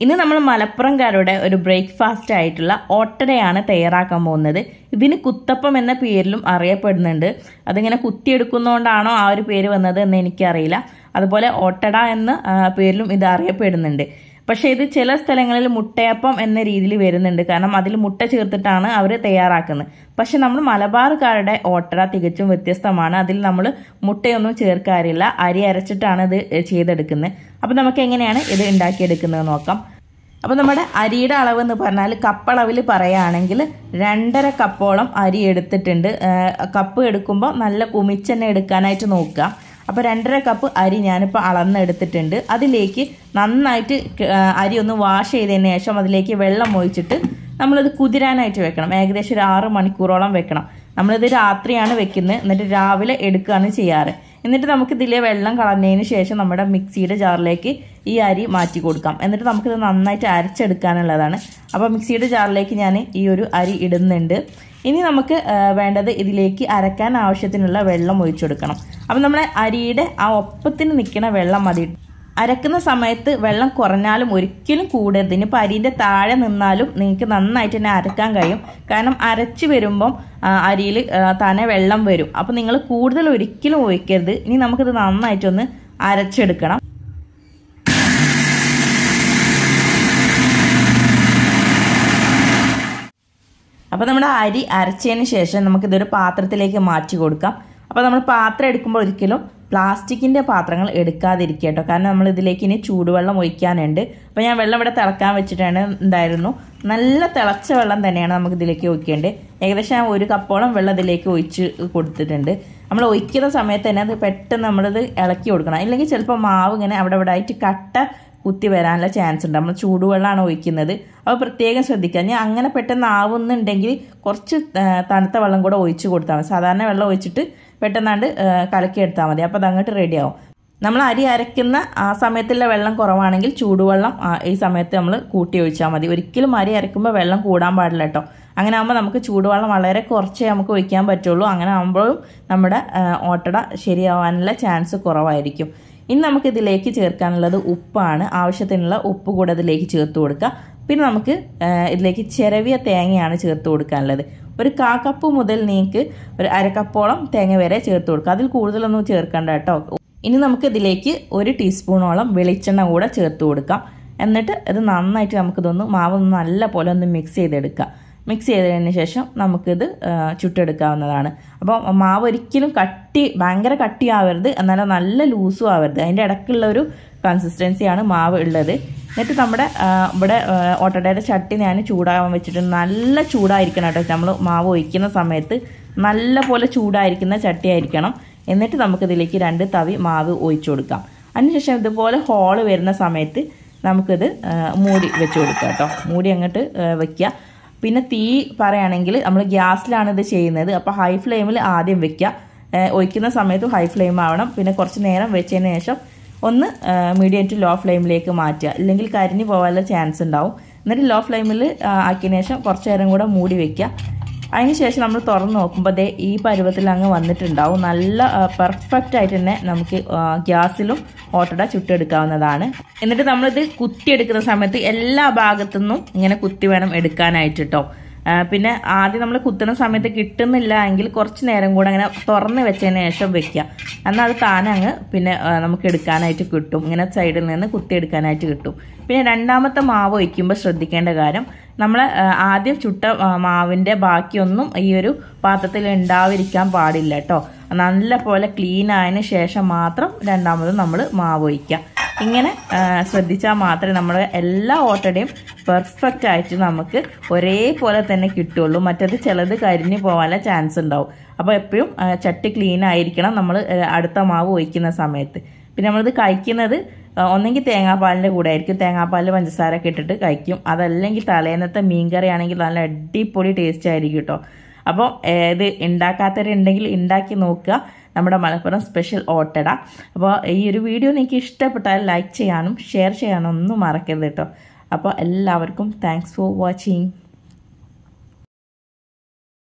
ഇന്ന് നമ്മൾ മലപ്പുറംകാരുടെ ഒരു ബ്രേക്ക്ഫാസ്റ്റ് ആയിട്ടുള്ള ഓട്ടടയാണ് തയ്യാറാക്കാൻ പോകുന്നത് ഇതിന് കുത്തപ്പം എന്ന പേരിലും അറിയപ്പെടുന്നുണ്ട് അതിങ്ങനെ കുത്തിയെടുക്കുന്നതുകൊണ്ടാണോ ആ ഒരു പേര് വന്നത് എന്ന് എനിക്കറിയില്ല അതുപോലെ ഓട്ടട എന്ന ആ, പേരിലും ഇത് അറിയപ്പെടുന്നുണ്ട് പക്ഷേ ഇത് ചില സ്ഥലങ്ങളിൽ മുട്ടയപ്പം എന്ന രീതിയിൽ വരുന്നുണ്ട് കാരണം അതിൽ മുട്ട ചേർത്തിട്ടാണ് അവർ തയ്യാറാക്കുന്നത് പക്ഷെ നമ്മൾ മലബാർക്കാരുടെ ഓട്ടട തികച്ചും വ്യത്യസ്തമാണ് അതിൽ നമ്മൾ മുട്ടയൊന്നും ചേർക്കാറില്ല അരി അരച്ചിട്ടാണ് ഇത് ചെയ്തെടുക്കുന്നത് അപ്പം നമുക്ക് എങ്ങനെയാണ് ഇത് ഉണ്ടാക്കിയെടുക്കുന്നത് നോക്കാം അപ്പോൾ നമ്മുടെ അരിയുടെ അളവ് എന്ന് പറഞ്ഞാൽ കപ്പളവിൽ പറയുകയാണെങ്കിൽ രണ്ടര കപ്പോളം അരി എടുത്തിട്ടുണ്ട് ആ, കപ്പ് എടുക്കുമ്പോൾ നല്ല കുമിച്ചെണ്ണ എടുക്കാനായിട്ട് നോക്കുക അപ്പോൾ രണ്ടര കപ്പ് അരി ഞാനിപ്പോൾ അളന്നെടുത്തിട്ടുണ്ട് അതിലേക്ക് നന്നായിട്ട് ക- ആ, അരി ഒന്ന് വാഷ് ചെയ്തതിന് ശേഷം അതിലേക്ക് വെള്ളം ഒഴിച്ചിട്ട് നമ്മളിത് കുതിരാനായിട്ട് വെക്കണം ഏകദേശം ഒരു ആറ് മണിക്കൂറോളം വെക്കണം നമ്മളിത് രാത്രിയാണ് വെക്കുന്നത് എന്നിട്ട് രാവിലെ എടുക്കുകയാണ് ചെയ്യാറ് എന്നിട്ട് നമുക്ക് ഇതിലെ വെള്ളം കളഞ്ഞതിന് ശേഷം നമ്മുടെ മിക്സിയുടെ ജാറിലേക്ക് ഈ അരി മാറ്റി കൊടുക്കാം എന്നിട്ട് നമുക്കിത് നന്നായിട്ട് അരച്ചെടുക്കാനുള്ളതാണ് അപ്പോൾ മിക്സിയുടെ ജാറിലേക്ക് ഞാൻ ഈ ഒരു അരി ഇടുന്നുണ്ട് ഇനി നമുക്ക് ആ, വേണ്ടത് ഇതിലേക്ക് അരക്കാൻ ആവശ്യത്തിനുള്ള വെള്ളം ഒഴിച്ചു കൊടുക്കണം അപ്പം നമ്മുടെ അരിയുടെ ആ ഒപ്പത്തിന് നിൽക്കുന്ന വെള്ളം മതി അരക്കുന്ന സമയത്ത് വെള്ളം കുറഞ്ഞാലും ഒരിക്കലും കൂടരുത് ഇനിയിപ്പോൾ അരിൻ്റെ താഴെ നിന്നാലും നിങ്ങൾക്ക് നന്നായിട്ട് തന്നെ അരക്കാൻ കഴിയും കാരണം അരച്ച് വരുമ്പം അരിയിൽ തന്നെ വെള്ളം വരും അപ്പോൾ നിങ്ങൾ കൂടുതൽ ഒരിക്കലും ഒഴിക്കരുത് ഇനി നമുക്കിത് നന്നായിട്ടൊന്ന് അരച്ചെടുക്കണം അപ്പോൾ നമ്മുടെ അരി അരച്ചതിന് ശേഷം നമുക്കിതൊരു പാത്രത്തിലേക്ക് മാറ്റി കൊടുക്കാം അപ്പോൾ നമ്മൾ പാത്രം എടുക്കുമ്പോൾ ഒരിക്കലും പ്ലാസ്റ്റിക്കിൻ്റെ പാത്രങ്ങൾ എടുക്കാതിരിക്കുക കേട്ടോ കാരണം നമ്മൾ ഇതിലേക്ക് ഇനി ചൂടുവെള്ളം ഒഴിക്കാനുണ്ട് അപ്പോൾ ഞാൻ വെള്ളം ഇവിടെ തിളക്കാൻ വെച്ചിട്ടാണ് ഉണ്ടായിരുന്നു നല്ല തിളച്ച വെള്ളം തന്നെയാണ് നമുക്ക് ഇതിലേക്ക് ഒഴിക്കേണ്ടത് ഏകദേശം ഞാൻ ഒരു കപ്പോളം വെള്ളം ഇതിലേക്ക് ഒഴിച്ച് കൊടുത്തിട്ടുണ്ട് നമ്മൾ ഒഴിക്കുന്ന സമയത്ത് തന്നെ അത് പെട്ടെന്ന് നമ്മളിത് ഇളക്കി കൊടുക്കണം ഇല്ലെങ്കിൽ ചിലപ്പോൾ മാവ് ഇങ്ങനെ അവിടെ ഇവിടെ ആയിട്ട് കട്ട കുത്തി വരാനുള്ള ചാൻസ് ഉണ്ട് നമ്മൾ ചൂടുവെള്ളമാണ് ഒഴിക്കുന്നത് അപ്പോൾ പ്രത്യേകം ശ്രദ്ധിക്കുക ഞാൻ അങ്ങനെ പെട്ടെന്ന് ആവുന്നുണ്ടെങ്കിൽ കുറച്ച് ആ, തണുത്ത വെള്ളം കൂടെ ഒഴിച്ച് കൊടുത്താൽ മതി സാധാരണ വെള്ളം ഒഴിച്ചിട്ട് പെട്ടെന്നാണ്ട് ആ, കലക്കി എടുത്താൽ മതി അപ്പോൾ അത് അങ്ങോട്ട് റെഡിയാവും നമ്മൾ അരി അരയ്ക്കുന്ന ആ സമയത്തുള്ള വെള്ളം കുറവാണെങ്കിൽ ചൂടുവെള്ളം ആ, ഈ സമയത്ത് നമ്മൾ കൂട്ടി ഒഴിച്ചാൽ മതി ഒരിക്കലും അരി അരയ്ക്കുമ്പോൾ വെള്ളം കൂടാൻ പാടില്ല കേട്ടോ അങ്ങനെ ആകുമ്പോൾ നമുക്ക് ചൂടുവെള്ളം വളരെ കുറച്ചേ നമുക്ക് ഒഴിക്കാൻ പറ്റുള്ളൂ അങ്ങനെ ആകുമ്പോഴും നമ്മുടെ ആ, ഓട്ടട ശരിയാവാനുള്ള ചാൻസ് കുറവായിരിക്കും ഇനി നമുക്ക് ഇതിലേക്ക് ചേർക്കാനുള്ളത് ഉപ്പാണ് ആവശ്യത്തിനുള്ള ഉപ്പ് കൂടെ അതിലേക്ക് ചേർത്ത് കൊടുക്കുക പിന്നെ നമുക്ക് ആ, ഇതിലേക്ക് ചിരവിയ തേങ്ങയാണ് ചേർത്ത് കൊടുക്കാനുള്ളത് ഒരു കാ കപ്പ് മുതൽ നിങ്ങൾക്ക് ഒരു അരക്കപ്പോളം തേങ്ങ വരെ ചേർത്ത് കൊടുക്കുക അതിൽ കൂടുതലൊന്നും ചേർക്കണ്ട കേട്ടോ ഇനി നമുക്ക് ഇതിലേക്ക് ഒരു ടീസ്പൂണോളം വെളിച്ചെണ്ണ കൂടെ ചേർത്ത് കൊടുക്കാം എന്നിട്ട് ഇത് നന്നായിട്ട് നമുക്കിതൊന്ന് മാവ് ഒന്ന് നല്ല പോലെ ഒന്ന് മിക്സ് ചെയ്തെടുക്കാം മിക്സ് ചെയ്തതിന് ശേഷം നമുക്കിത് ആ, ചുട്ടെടുക്കാവുന്നതാണ് അപ്പോൾ മാവ് ഒരിക്കലും കട്ടി ഭയങ്കര കട്ടിയാവരുത് എന്നാലും നല്ല ലൂസും ആവരുത് അതിൻ്റെ ഇടയ്ക്കുള്ള ഒരു കൺസിസ്റ്റൻസിയാണ് മാവ് ഉള്ളത് എന്നിട്ട് നമ്മുടെ ആ, ഇവിടെ ആ, ഓട്ടടയുടെ ചട്ടി ഞാൻ ചൂടാകാൻ വെച്ചിട്ട് നല്ല ചൂടായിരിക്കണം കേട്ടോ നമ്മൾ മാവ് ഒഴിക്കുന്ന സമയത്ത് നല്ല പോലെ ചൂടായിരിക്കുന്ന ചട്ടി ആയിരിക്കണം എന്നിട്ട് നമുക്കിതിലേക്ക് രണ്ട് തവി മാവ് ഒഴിച്ചു കൊടുക്കാം അതിനുശേഷം ഇതുപോലെ ഹോള് വരുന്ന സമയത്ത് നമുക്കിത് ആ, മൂടി വെച്ച് കൊടുക്കാം കേട്ടോ മൂടി അങ്ങോട്ട് ആ, വെക്കുക പിന്നെ തീ പറയുകയാണെങ്കിൽ നമ്മൾ ഗ്യാസിലാണ് ഇത് ചെയ്യുന്നത് അപ്പോൾ ഹൈ ഫ്ലെയിമിൽ ആദ്യം വെക്കുക ഏഹ് ഒഴിക്കുന്ന സമയത്ത് ഹൈ ഫ്ലെയിം ആവണം പിന്നെ കുറച്ച് നേരം വെച്ചതിന് ശേഷം ഒന്ന് മീഡിയം ടു ലോ ഫ്ലെയിമിലേക്ക് മാറ്റുക ഇല്ലെങ്കിൽ കരിഞ്ഞു പോകാനുള്ള ചാൻസ് ഉണ്ടാവും എന്നിട്ട് ലോ ഫ്ലെയിമിൽ ആക്കിയതിന് ശേഷം കുറച്ച് നേരം കൂടെ മൂടി വെക്കുക അതിന് ശേഷം നമ്മൾ തുറന്ന് നോക്കുമ്പോൾ ദേ ഈ പരുവത്തിൽ അങ്ങ് വന്നിട്ടുണ്ടാവും നല്ല പെർഫെക്റ്റ് ആയിട്ട് തന്നെ നമുക്ക് ആ, ഗ്യാസിലും ഓട്ടട ചുട്ടെടുക്കാവുന്നതാണ് എന്നിട്ട് നമ്മളിത് കുത്തിയെടുക്കുന്ന സമയത്ത് എല്ലാ ഭാഗത്തു നിന്നും ഇങ്ങനെ കുത്തി വേണം എടുക്കാനായിട്ട് കേട്ടോ ആ, പിന്നെ ആദ്യം നമ്മൾ കുത്തുന്ന സമയത്ത് കിട്ടുന്നില്ല എങ്കിൽ കുറച്ച് നേരം കൂടെ അങ്ങനെ തുറന്ന് വെച്ചതിന് ശേഷം വെക്കുക എന്നാൽ അത് താനെ അങ്ങ് പിന്നെ ആ, നമുക്ക് എടുക്കാനായിട്ട് കിട്ടും ഇങ്ങനെ സൈഡിൽ നിന്ന് കുത്തിയെടുക്കാനായിട്ട് കിട്ടും പിന്നെ രണ്ടാമത്തെ മാവ് ഒഴിക്കുമ്പോൾ ശ്രദ്ധിക്കേണ്ട കാര്യം നമ്മൾ ആദ്യം ചുട്ട ആ, മാവിൻ്റെ ബാക്കിയൊന്നും ഈ ഒരു പാത്രത്തിൽ ഉണ്ടാവിരിക്കാൻ പാടില്ല കേട്ടോ നല്ല പോലെ ക്ലീൻ ആയതിനു ശേഷം മാത്രം രണ്ടാമത് നമ്മൾ മാവ് ഒഴിക്കുക ഇങ്ങനെ ശ്രദ്ധിച്ചാൽ മാത്രമേ നമ്മുടെ എല്ലാ ഓട്ടടയും പെർഫെക്റ്റ് ആയിട്ട് നമുക്ക് ഒരേപോലെ തന്നെ കിട്ടുള്ളൂ മറ്റത് ചിലത് കരിഞ്ഞു പോകാനുള്ള ചാൻസ് ഉണ്ടാവും അപ്പോൾ എപ്പോഴും ആ, ചട്ടി ക്ലീൻ ആയിരിക്കണം നമ്മൾ അടുത്ത മാവ് ഒഴിക്കുന്ന സമയത്ത് പിന്നെ നമ്മളിത് കഴിക്കുന്നത് ആ, ഒന്നെങ്കിൽ തേങ്ങാപ്പാലിൻ്റെ കൂടെ ആയിരിക്കും തേങ്ങാപ്പാലിൽ പഞ്ചസാര ഒക്കെ ഇട്ടിട്ട് കഴിക്കും അതല്ലെങ്കിൽ തലേന്നത്തെ മീൻകറി ആണെങ്കിൽ നല്ല അടിപൊളി ടേസ്റ്റ് ആയിരിക്കും കേട്ടോ അപ്പോൾ ഇത് ഉണ്ടാക്കാത്തവരുണ്ടെങ്കിൽ ഉണ്ടാക്കി നോക്കുക നമ്മുടെ മലപ്പുറം സ്പെഷ്യൽ ഓട്ടട അപ്പോൾ ഈ ഒരു വീഡിയോ നിങ്ങൾക്ക് ഇഷ്ടപ്പെട്ടാൽ ലൈക്ക് ചെയ്യാനും ഷെയർ ചെയ്യാനും ഒന്നും മറക്കരുത് കേട്ടോ അപ്പോൾ എല്ലാവർക്കും താങ്ക്സ് ഫോർ വാച്ചിങ്